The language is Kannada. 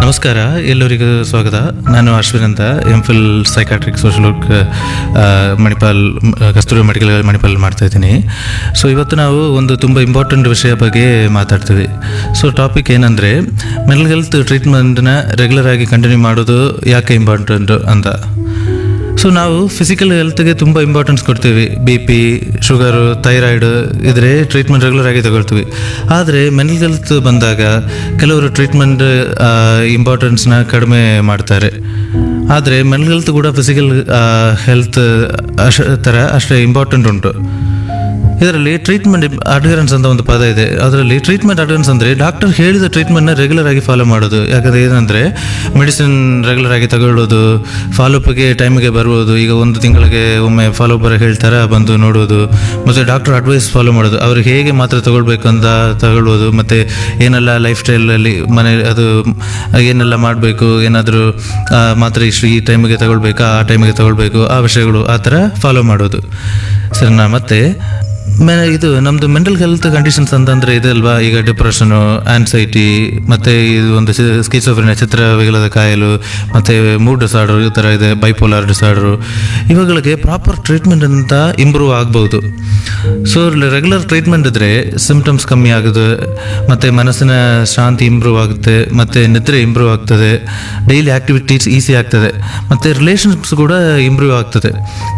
ನಮಸ್ಕಾರ ಎಲ್ಲರಿಗೂ ಸ್ವಾಗತ ನಾನು ಅಶ್ವಿನ್ ಅಂತ M Phil psychiatric social work Manipal hmm, Kasturi medical Manipal ಮಾಡ್ತಾ ಇದ್ದೀನಿ ಸೊ ಇವತ್ತು ನಾವು ಒಂದು ತುಂಬ ಇಂಪಾರ್ಟೆಂಟ್ ವಿಷಯ ಬಗ್ಗೆ ಮಾತಾಡ್ತೀವಿ ಸೊ ಟಾಪಿಕ್ ಏನಂದರೆ ಮೆಂಟಲ್ ಹೆಲ್ತ್ ಟ್ರೀಟ್ಮೆಂಟ್ನ ರೆಗ್ಯುಲರ್ ಆಗಿ ಕಂಟಿನ್ಯೂ ಮಾಡೋದು ಯಾಕೆ ಇಂಪಾರ್ಟೆಂಟ್ ಅಂತ ಸೊ ನಾವು ಫಿಸಿಕಲ್ ಹೆಲ್ತ್ಗೆ ತುಂಬ ಇಂಪಾರ್ಟೆನ್ಸ್ ಕೊಡ್ತೀವಿ ಬಿ ಪಿ ಶುಗರು ಥೈರಾಯ್ಡ್ ಇದ್ರೆ ಟ್ರೀಟ್ಮೆಂಟ್ ರೆಗ್ಯುಲರ್ ಆಗಿ ತಗೊಳ್ತೀವಿ ಆದರೆ ಮೆಂಟಲ್ ಹೆಲ್ತ್ ಬಂದಾಗ ಕೆಲವರು ಟ್ರೀಟ್ಮೆಂಟ್ ಇಂಪಾರ್ಟೆನ್ಸ್ನ ಕಡಿಮೆ ಮಾಡ್ತಾರೆ ಆದರೆ ಮೆಂಟಲ್ ಹೆಲ್ತ್ ಕೂಡ ಫಿಸಿಕಲ್ ಹೆಲ್ತ್ ಅಶ ಥರ ಅಷ್ಟೇ ಇಂಪಾರ್ಟೆಂಟ್ ಉಂಟು ಇದರಲ್ಲಿ ಟ್ರೀಟ್ಮೆಂಟ್ ಅಡ್ಹರೆನ್ಸ್ ಅಂತ ಒಂದು ಪದ ಇದೆ ಅದರಲ್ಲಿ ಟ್ರೀಟ್ಮೆಂಟ್ ಅಡ್ಹರೆನ್ಸ್ ಅಂದರೆ ಡಾಕ್ಟರ್ ಹೇಳಿದ ಟ್ರೀಟ್ಮೆಂಟ್ನ ರೆಗ್ಯುಲರ್ ಆಗಿ ಫಾಲೋ ಮಾಡೋದು ಯಾಕಂದರೆ ಏನಂದರೆ ಮೆಡಿಸಿನ್ ರೆಗ್ಯುಲರ್ ಆಗಿ ತಗೊಳ್ಳೋದು ಫಾಲೋಪ್ಗೆ ಟೈಮಿಗೆ ಬರುವುದು ಈಗ ಒಂದು ತಿಂಗಳಿಗೆ ಒಮ್ಮೆ ಫಾಲೋ ಬರ ಹೇಳ್ತಾರೆ ಬಂದು ನೋಡೋದು ಮತ್ತು ಡಾಕ್ಟರ್ ಅಡ್ವೈಸ್ ಫಾಲೋ ಮಾಡೋದು ಅವ್ರು ಹೇಗೆ ಮಾತ್ರ ತಗೊಳ್ಬೇಕು ಅಂತ ತಗೊಳ್ಳೋದು ಮತ್ತು ಏನೆಲ್ಲ ಲೈಫ್ ಸ್ಟೈಲಲ್ಲಿ ಮನೆ ಅದು ಏನೆಲ್ಲ ಮಾಡಬೇಕು ಏನಾದರೂ ಮಾತ್ರ ಇಷ್ಟು ಈ ಟೈಮಿಗೆ ತಗೊಳ್ಬೇಕಾ ಆ ಟೈಮಿಗೆ ತಗೊಳ್ಬೇಕು ಆ ವಿಷಯಗಳು ಆ ಥರ ಫಾಲೋ ಮಾಡೋದು ಸರಿನಾ ಮತ್ತೆ ಮೆ ಇದು ನಮ್ಮದು ಮೆಂಟಲ್ ಹೆಲ್ತ್ ಕಂಡೀಷನ್ಸ್ ಅಂತಂದರೆ ಇದಲ್ವಾ ಈಗ ಡಿಪ್ರೆಷನು ಆನ್ಸೈಟಿ ಮತ್ತು ಇದು ಒಂದು ಸ್ಕಿಸೋಫ್ರಿನ ಚಿತ್ರ ವಿಗಲದ ಕಾಯಲು ಮತ್ತು ಮೂಡ್ ಡಿಸಾರ್ಡರ್ ಈ ಥರ ಇದೆ ಬೈಪೋಲಾರ್ ಡಿಸಾರ್ಡರು ಇವುಗಳಿಗೆ ಪ್ರಾಪರ್ ಟ್ರೀಟ್ಮೆಂಟ್ ಅಂತ ಇಂಪ್ರೂವ್ ಆಗ್ಬೋದು ಸೊ ರೆಗ್ಯುಲರ್ ಟ್ರೀಟ್ಮೆಂಟ್ ಇದ್ದರೆ ಸಿಂಪ್ಟಮ್ಸ್ ಕಮ್ಮಿ ಆಗೋದು ಮತ್ತು ಮನಸ್ಸಿನ ಶಾಂತಿ ಇಂಪ್ರೂವ್ ಆಗುತ್ತೆ ಮತ್ತು ನಿದ್ರೆ ಇಂಪ್ರೂವ್ ಆಗ್ತದೆ ಡೈಲಿ ಆ್ಯಕ್ಟಿವಿಟೀಸ್ ಈಸಿ ಆಗ್ತದೆ ಮತ್ತು ರಿಲೇಷನ್ಶಿಪ್ಸ್ ಕೂಡ ಇಂಪ್ರೂವ್ ಆಗ್ತದೆ